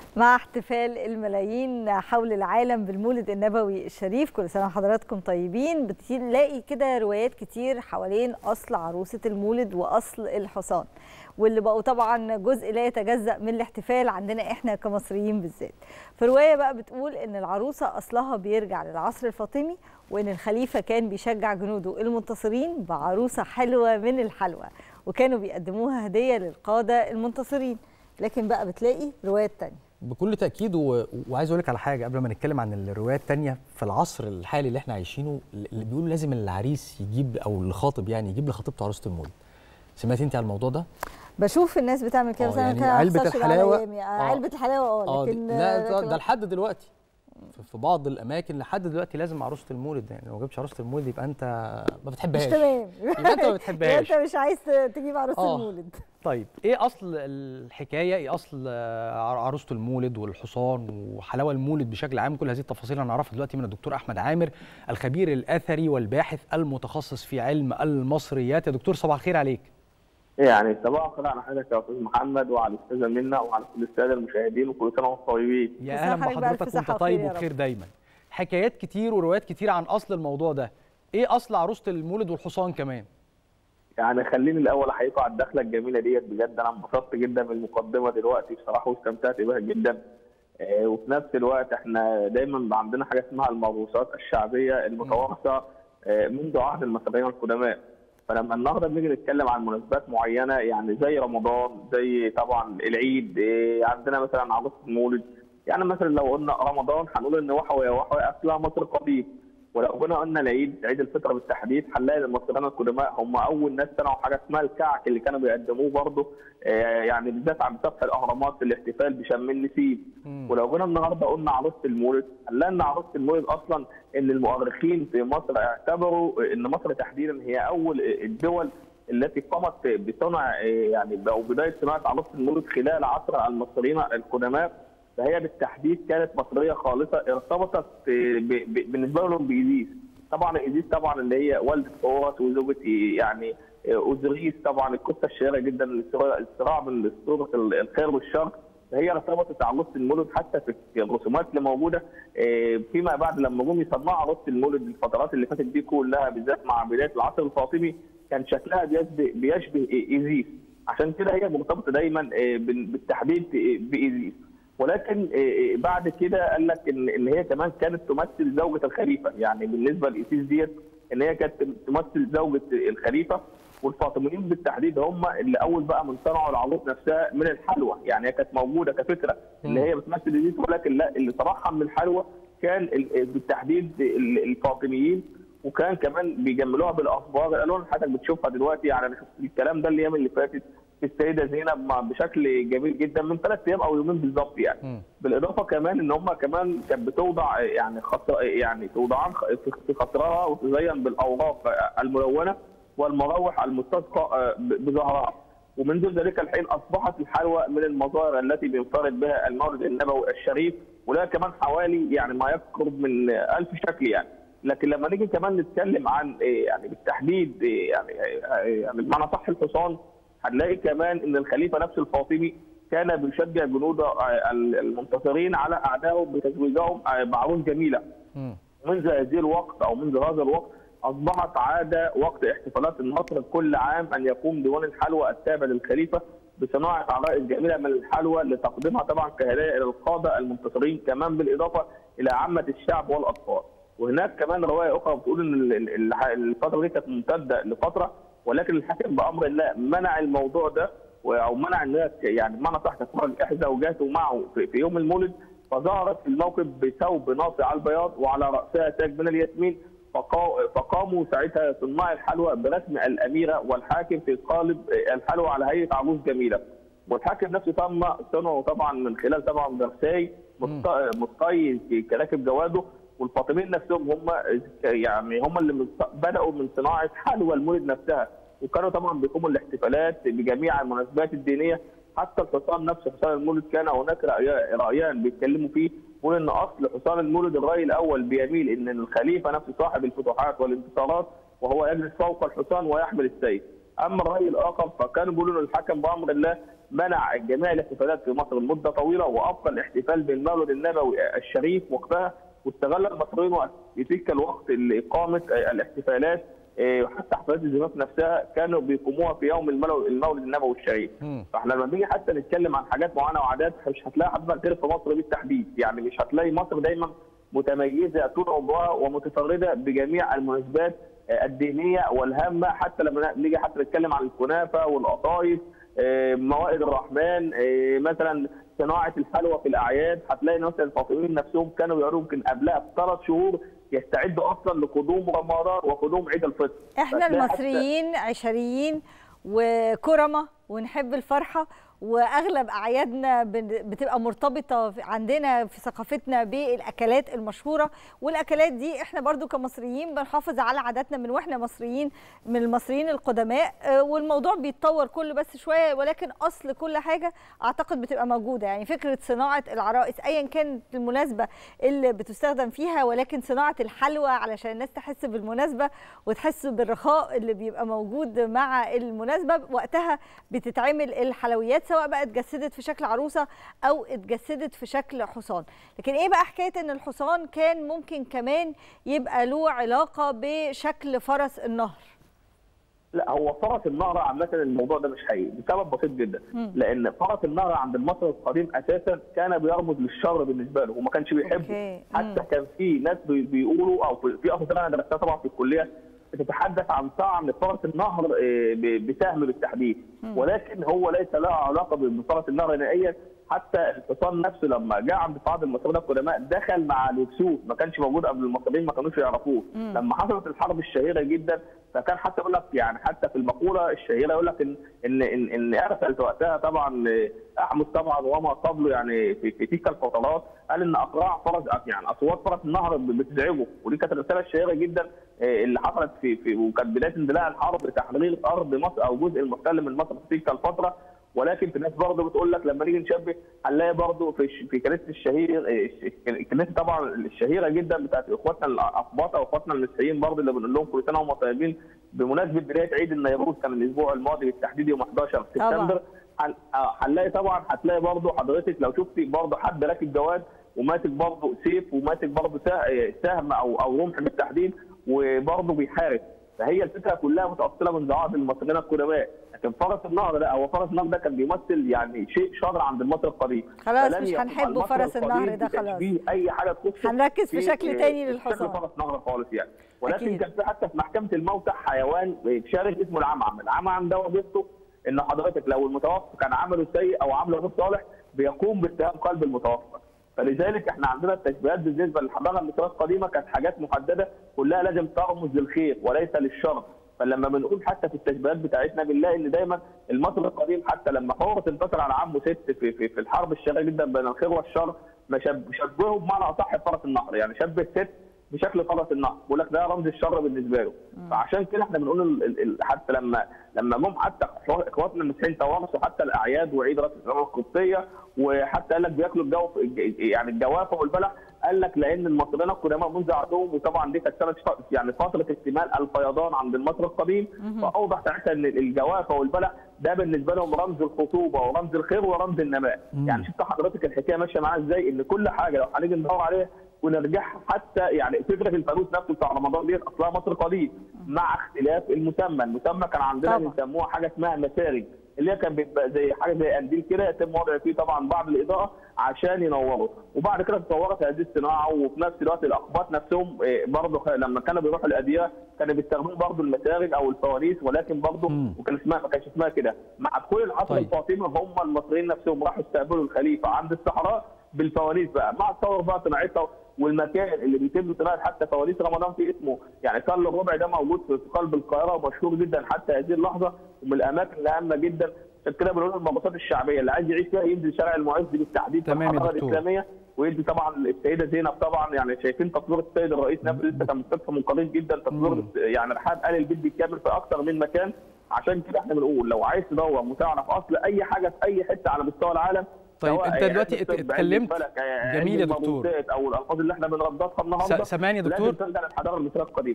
مع احتفال الملايين حول العالم بالمولد النبوي الشريف كل سنه وحضراتكم طيبين بتلاقي كده روايات كتير حوالين اصل عروسه المولد واصل الحصان واللي بقوا طبعا جزء لا يتجزا من الاحتفال عندنا احنا كمصريين بالذات فروايه بقى بتقول ان العروسه اصلها بيرجع للعصر الفاطمي وان الخليفه كان بيشجع جنوده المنتصرين بعروسه حلوه من الحلوى وكانوا بيقدموها هديه للقاده المنتصرين لكن بقى بتلاقي روايات تانية بكل تاكيد و... وعايز اقول لك على حاجه قبل ما نتكلم عن الروايات التانية في العصر الحالي اللي احنا عايشينه اللي بيقولوا لازم العريس يجيب او الخاطب يعني يجيب لخطيبته عروسه المولد سمعتي انت على الموضوع ده بشوف الناس بتعمل كده آه، بس انا يعني كده علبة هخسرش الحلاوة. العلايم. آه. علبه الحلاوه اه اه لكن لا ده, لكن ده لحد دلوقتي في- في بعض الاماكن لحد دلوقتي لازم عروسه المولد يعني لو ما جبتش عروسه المولد يبقى انت ما مش بتحبهاش تمام يبقى انت ما يبقى بتحبهاش انت مش عايز تجيب عروسه آه. المولد طيب ايه اصل الحكايه ايه اصل آه، عر- عروسه المولد والحصان وحلاوه المولد بشكل عام كل هذه التفاصيل هنعرفها دلوقتي من الدكتور احمد عامر الخبير الاثري والباحث المتخصص في علم المصريات يا دكتور صباح الخير عليك يعني صباح الخير على حضرتك يا استاذ محمد وعلى الاستاذه منى وعلى كل الساده المشاهدين وكل سنه وانتم طيبين. يا كل اهلا سنة وحضرتك بألف بحضرتك صحة وانت طيب وخير يا رب. وبخير دايما حكايات كتير وروايات كتير عن اصل الموضوع ده ايه اصل عروسه المولد والحصان كمان يعني خليني الاول احييكم على الدخله الجميله ديت بجد انا انبسطت جدا من المقدمه دلوقتي بصراحه واستمتعت بها جدا. آه، وفي نفس الوقت احنا دايما بقى عندنا حاجه اسمها الموروثات الشعبيه المتوارثه آه، منذ عهد المصريين القدماء. فلما النهارده بنيجي نتكلم عن مناسبات معينه يعني زي رمضان زي طبعا العيد آه، عندنا مثلا عروسه المولد يعني مثلا لو قلنا رمضان هنقول ان وحوي يا وحوي اصلها مصر قديم ولو جينا قلنا العيد عيد الفطر بالتحديد هنلاقي المصريين القدماء هم اول ناس صنعوا حاجه اسمها الكعك اللي كانوا بيقدموه برضه آه، يعني بالذات عند سطح الاهرامات في الاحتفال بشم النسيم ولو جينا النهارده قلنا عروسه المولد هنلاقي ان عروسه المولد اصلا ان المؤرخين في مصر اعتبروا ان مصر تحديدا هي اول الدول التي قامت بصنع آه، يعني او بدايه صناعه عروسه المولد خلال عصر المصريين القدماء فهي بالتحديد كانت مصريه خالصه ارتبطت آه، ب- ب- بالنسبه لهم بايزيس طبعا ايزيس طبعا اللي هي والده هورس وزوجة آه، يعني آه، اوزريس طبعا القصه الشهيره جدا الصراع الصراع بين اسطوره الخير والشر فهي ارتبطت عروسه المولد حتى في الرسومات اللي موجوده آه، فيما بعد لما جم يصنعوا عروسه المولد الفترات اللي فاتت دي كلها بالذات مع بدايه العصر الفاطمي كان شكلها بيشبه بيشبه ايزيس عشان كده هي مرتبطه دايما آه، بال- بالتحديد آه، بايزيس ولكن آه، آه، بعد كده قال لك ان ان هي كمان كانت تمثل زوجه الخليفه يعني بالنسبه لايسيس ديت ان هي كانت تمثل زوجه الخليفه والفاطميين بالتحديد هم اللي اول بقى من صنعوا العروض نفسها من الحلوى يعني هي كانت موجوده كفكره ان هي بتمثل ايزيس ولكن لا اللي صنعها من الحلوى كان ال- بالتحديد ال- الفاطميين وكان كمان بيجملوها بالاخبار الالوان اللي حضرتك بتشوفها دلوقتي يعني انا شفت الكلام ده الايام اللي فاتت في السيده زينب مع- بشكل جميل جدا من ثلاث ايام او يومين بالظبط يعني مم. بالاضافه كمان ان هم كمان كانت بتوضع يعني خط يعني توضعان خ- في- في خصرها وتزين بالاوراق الملونه والمراوح المستسقى آه، ب- بزهرها ومنذ ذلك الحين اصبحت الحلوى من المظاهر التي بينفرد بها المولد النبوي الشريف ولها كمان حوالي يعني ما يقرب من ألف شكل يعني لكن لما نيجي كمان نتكلم عن إيه يعني بالتحديد إيه يعني إيه يعني بمعنى صح الحصان هنلاقي كمان ان الخليفه نفسه الفاطمي كان بيشجع جنوده آه، المنتصرين على اعدائهم بتزويجهم آه، بعروض جميله مم. منذ هذه الوقت او منذ هذا الوقت اصبحت عاده وقت احتفالات النصر كل عام ان يقوم ديوان الحلوى التابع للخليفه بصناعه عرائس جميله من الحلوى لتقديمها طبعا كهدايا الى القاده المنتصرين كمان بالاضافه الى عامه الشعب والاطفال. وهناك كمان روايه اخرى بتقول ان ال- ال- ال- الفتره دي كانت ممتده لفتره ولكن الحاكم بامر الله منع الموضوع ده و- او منع ان هي يعني بمعنى صح تخرج احدى زوجاته معه في في يوم المولد فظهرت في الموقف بثوب ناصع على البياض وعلى راسها تاج من الياسمين فقا- فقاموا ساعتها صناع الحلوى برسم الاميره والحاكم في قالب الحلوى على هيئه عجوز جميله والحاكم نفسه تم صنعه طبعا من خلال طبعا فرساي مط- مطي كراكب جواده والفاطميين نفسهم هم يعني هم اللي من- بداوا من صناعه حلوى المولد نفسها وكانوا طبعا بيقوموا الاحتفالات بجميع المناسبات الدينيه حتى الحصان نفسه حصان المولد كان هناك رأي- رايان بيتكلموا فيه بيقول ان اصل حصان المولد الراي الاول بيميل ان الخليفه نفسه صاحب الفتوحات والانتصارات وهو يجلس فوق الحصان ويحمل السيف اما الراي الاخر فكانوا بيقولوا ان الحكم بامر الله منع جميع الاحتفالات في مصر لمده طويله وابقى الاحتفال بالمولد النبوي الشريف وقتها واستغل المصريين وقت في تلك الوقت لاقامه الاحتفالات إيه، وحتى حفلات الزفاف نفسها كانوا بيقوموها في يوم المولد المولد النبوي الشريف مم. فاحنا لما بنيجي حتى نتكلم عن حاجات معينه وعادات مش هتلاقي حضرتك غير في مصر بالتحديد يعني مش هتلاقي مصر دايما متميزه طول عمرها ومتفرده بجميع المناسبات آه، الدينيه والهامه حتى لما نيجي حتى نتكلم عن الكنافه والقطايف آه، موائد الرحمن آه، مثلا صناعه الحلوى في الاعياد هتلاقي مثلا الفاطميين نفسهم كانوا بيقولوا يمكن قبلها بثلاث شهور يستعدوا اصلا لقدوم رمضان وقدوم عيد الفطر احنا فتلاقي حتى- المصريين عشريين وكرمة ونحب الفرحة واغلب اعيادنا بن- بتبقى مرتبطه في- عندنا في ثقافتنا بالاكلات المشهوره والاكلات دي احنا برضو كمصريين بنحافظ على عاداتنا من واحنا مصريين من المصريين القدماء آه، والموضوع بيتطور كل بس شويه ولكن اصل كل حاجه اعتقد بتبقى موجوده يعني فكره صناعه العرائس ايا كانت المناسبه اللي بتستخدم فيها ولكن صناعه الحلوى علشان الناس تحس بالمناسبه وتحس بالرخاء اللي بيبقى موجود مع المناسبه وقتها بتتعمل الحلويات سواء بقى اتجسدت في شكل عروسه او اتجسدت في شكل حصان لكن ايه بقى حكايه ان الحصان كان ممكن كمان يبقى له علاقه بشكل فرس النهر لا هو فرس النهر عامة الموضوع ده مش حقيقي لسبب بسيط جدا مم. لأن فرس النهر عند المصري القديم أساسا كان بيرمز للشر بالنسبة له وما كانش بيحبه أوكي. حتى مم. كان في ناس بي- بيقولوا أو في في أصلا أنا درستها طبعا في الكلية بتتحدث عن طعن فرس النهر آه، ب- بسهم بالتحديد ولكن هو ليس له علاقة بفرس النهر نهائيا حتى الحصان نفسه لما جاء عند بعض المصريين القدماء دخل مع الهكسوس ما كانش موجود قبل المصريين ما كانوش يعرفوه مم. لما حصلت الحرب الشهيره جدا فكان حتى يقول لك يعني حتى في المقوله الشهيره يقول لك ان ان ان, إن ارسلت وقتها طبعا احمد طبعا وما قبله يعني في, في تلك الفترات قال ان اقراع فرس يعني اصوات فرس النهر بتزعجه ودي كانت الرساله الشهيره جدا آه، اللي حصلت في, في وكانت بدايه اندلاع الحرب لتحرير ارض مصر او جزء المحتل من مصر في تلك الفتره ولكن في ناس برضه بتقول لك لما نيجي نشبه هنلاقي برضه في الش- في كنيسه الشهير آه، الكنيسه طبعا الشهيره جدا بتاعت اخواتنا الاقباط او اخواتنا المسيحيين برضه اللي بنقول لهم كل سنه وهم طيبين بمناسبه بدايه عيد النيروز كان الاسبوع الماضي بالتحديد يوم 11 طبعاً. سبتمبر هن- آه، هنلاقي طبعا هتلاقي برضه حضرتك لو شفتي برضه حد راكب جواد وماسك برضه سيف وماسك برضه سه- سهم او او رمح بالتحديد وبرضه بيحارب فهي الفكره كلها متاصله من زعاء المصريين القدماء لكن فرس النهر ده هو فرس النهر ده كان بيمثل يعني شيء شر عند المصري القديم خلاص فلن مش يقوم هنحبه المصري فرس النهر القديم ده خلاص. بتشبيه اي حاجه تخصه هنركز في شكل تاني في للحصان. شكل فرس نهر خالص يعني ولكن أكيد. كان في حتى في محكمه الموتى حيوان بيشارك اسمه العمعم، العمعم ده وظيفته ان حضرتك لو المتوفى كان عمله سيء او عمله غير صالح بيقوم باتهام قلب المتوفى. فلذلك احنا عندنا التشبيهات بالنسبه للحضاره المصريه القديمه كانت حاجات محدده كلها لازم ترمز للخير وليس للشر. فلما بنقول حتى في التشبيهات بتاعتنا بنلاقي ان دايما المصري القديم حتى لما حورة انتصر على عمه ست في في, في الحرب الشهيره جدا بين الخير والشر ما شب- شبهه بمعنى اصح فرس النهر يعني شبه ست بشكل فرس النهر بيقول لك ده رمز الشر بالنسبه له فعشان كده احنا بنقول ال- ال- ال- حتى لما لما جم حتى اخواتنا المسيحيين توارثوا حتى الاعياد وعيد راس السنه القبطيه وحتى قال لك بياكلوا الجو يعني الجوافه والبلح قال لك لان المصريين القدماء منذ عهدهم وطبعا دي كانت سنه ف- يعني فتره اكتمال الفيضان عند المصري القديم فاوضح ساعتها ان الجوافه والبلح ده بالنسبه لهم رمز الخطوبه ورمز الخير ورمز النماء يعني شفت حضرتك الحكايه ماشيه معاها ازاي ان كل حاجه لو هنيجي ندور عليها ونرجعها حتى يعني فكره الفانوس نفسه بتاع رمضان ديت اصلها مصر قديم مع اختلاف المسمى، المسمى كان عندنا طبعا. بيسموها حاجه اسمها مسارج اللي هي كان بيبقى زي حاجه زي قنديل كده يتم وضع فيه طبعا بعض الاضاءه عشان ينوروا وبعد كده تطورت هذه الصناعه وفي نفس الوقت الاقباط نفسهم إيه، برضه خ- لما كانوا بيروحوا الاديره كانوا بيستخدموا برضه المسارج او الفوانيس ولكن برضه مم. وكان اسمها ما كانش اسمها كده مع دخول العصر طيب. الفاطمي هم المصريين نفسهم راحوا استقبلوا الخليفه عند الصحراء بالفوانيس بقى مع التطور بقى صناعتها والمكان اللي بيتم صناعه حتى فوانيس رمضان في اسمه يعني صال الربع ده موجود في في قلب القاهره ومشهور جدا حتى هذه اللحظه ومن الاماكن الهامه جدا عشان كده بنقول المنبسطات الشعبيه اللي عايز يعيش فيها ينزل شارع المعز بالتحديد في تمام يا الحضاره دكتور. الاسلاميه ويدي طبعا السيده زينب طبعا يعني شايفين تصوير السيد الرئيس نفسه لسه كان مستشفى من قريب جدا تصوير مم. يعني رحاب ال البيت بالكامل في اكثر من مكان عشان كده احنا بنقول لو عايز تدور وتعرف اصل اي حاجه في اي حته على مستوى العالم طيب، سواء أنت علم دلوقتي الطب، ات- علم اتكلمت. الفلك، علم جميل يا دكتور. الموروثات او الالفاظ اللي احنا بنرددها النهارده س- سامعني يا دكتور؟ لازم ترجع للحضاره المصريه القديمه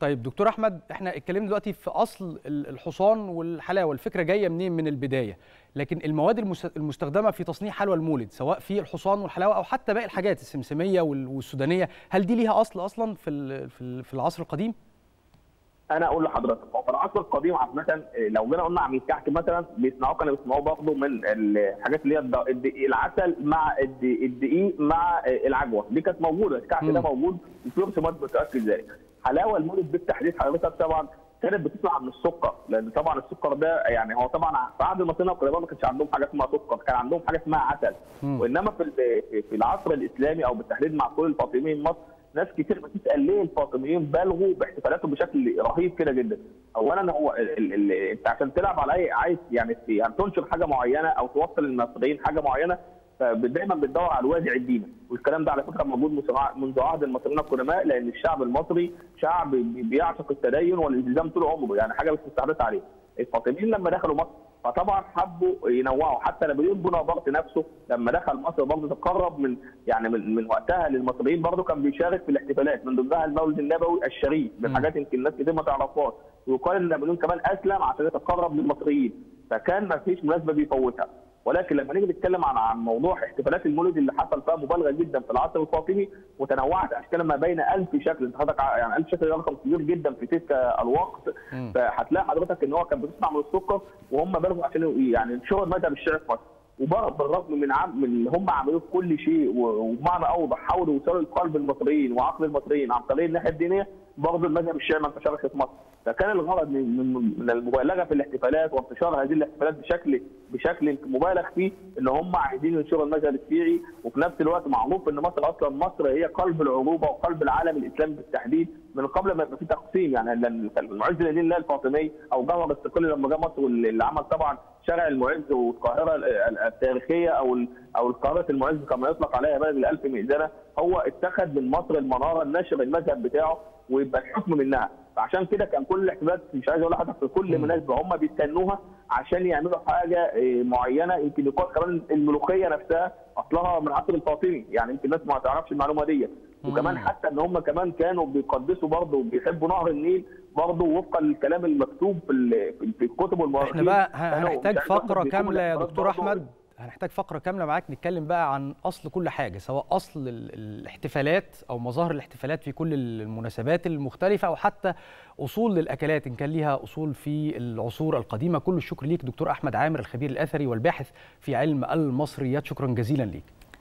طيب دكتور احمد احنا اتكلمنا دلوقتي في اصل الحصان والحلاوه الفكره جايه منين من البدايه لكن المواد المستخدمه في تصنيع حلوى المولد سواء في الحصان والحلاوه او حتى باقي الحاجات السمسميه والسودانيه هل دي ليها اصل اصلا في في العصر القديم انا اقول لحضرتك هو في العصر القديم عامه لو جينا قلنا عن الكحك مثلا بيصنعوه كانوا بيصنعوه برضه من الحاجات اللي هي العسل مع الدقيق مع العجوه دي كانت موجوده الكحك ده موجود وفي رسومات بتاكد ذلك حلاوه المولد بالتحديد حضرتك طبعا كانت بتطلع من السكر لان طبعا السكر ده يعني هو طبعا في عهد المصريين القدماء ما كانش عندهم حاجه اسمها سكر كان عندهم حاجه اسمها عسل م. وانما في في العصر الاسلامي او بالتحديد مع كل الفاطميين مصر ناس كتير بتسال ليه الفاطميين بالغوا باحتفالاتهم بشكل رهيب كده جدا. اولا هو ال ال انت عشان تلعب على اي عايز يعني يعني تنشر حاجه معينه او توصل للمصريين حاجه معينه فدايما بتدور على الوازع الديني والكلام ده على فكره موجود منذ عهد المصريين القدماء لان الشعب المصري شعب بيعشق التدين والالتزام طول عمره يعني حاجه مش مستحدث عليه. الفاطميين لما دخلوا مصر فطبعا حبوا ينوعوا حتى نابليون بونابرت نفسه لما دخل مصر برضه تقرب من يعني من, من وقتها للمصريين برضه كان بيشارك في الاحتفالات من ضمنها المولد النبوي الشريف من حاجات يمكن الناس كتير ما تعرفهاش ويقال ان نابليون كمان اسلم عشان يتقرب للمصريين فكان ما فيش مناسبه بيفوتها ولكن لما نيجي نتكلم عن عن موضوع احتفالات المولد اللي حصل فيها مبالغه جدا في العصر الفاطمي وتنوعت اشكالها ما بين 1000 شكل انت حضرتك يعني 1000 شكل ده رقم كبير جدا في تلك الوقت فهتلاقي حضرتك ان هو كان بيصنع من السكر وهم بلغوا عشان يعني ينشروا المذهب الشيعي في مصر وبالرغم من عم من اللي هم عملوه في كل شيء وبمعنى اوضح حاولوا يوصلوا لقلب المصريين وعقل المصريين عن طريق الناحيه الدينيه برضه المذهب الشيعي ما انتشرش في مصر فكان الغرض من من المبالغه في الاحتفالات وانتشار هذه الاحتفالات بشكل بشكل مبالغ فيه ان هم عايزين ينشروا المذهب الشيعي وفي نفس الوقت معروف ان مصر اصلا مصر هي قلب العروبه وقلب العالم الاسلامي بالتحديد من قبل ما يبقى في تقسيم يعني المعز لدين الله الفاطمي او جوهر استقلال لما جه مصر اللي عمل طبعا شارع المعز والقاهره التاريخيه او او القاهره المعز كما يطلق عليها بلد الالف مئذنه هو اتخذ من مصر المناره نشر المذهب بتاعه ويبقى الحكم منها فعشان كده كان كل الاحتفالات مش عايز اقول لحضرتك في كل مناسبه هم بيستنوها عشان يعملوا حاجه معينه يمكن يقال كمان الملوخيه نفسها اصلها من العصر الفاطمي يعني يمكن الناس ما تعرفش المعلومه دي وكمان حتى ان هم كمان كانوا بيقدسوا برضه وبيحبوا نهر النيل برضه وفقا للكلام المكتوب في في الكتب والمؤرخين احنا بقى هنحتاج فقره كامله يا دكتور احمد هنحتاج فقره كامله معاك نتكلم بقى عن اصل كل حاجه سواء اصل الاحتفالات او مظاهر الاحتفالات في كل المناسبات المختلفه او حتى اصول للاكلات ان كان ليها اصول في العصور القديمه كل الشكر ليك دكتور احمد عامر الخبير الاثري والباحث في علم المصريات شكرا جزيلا ليك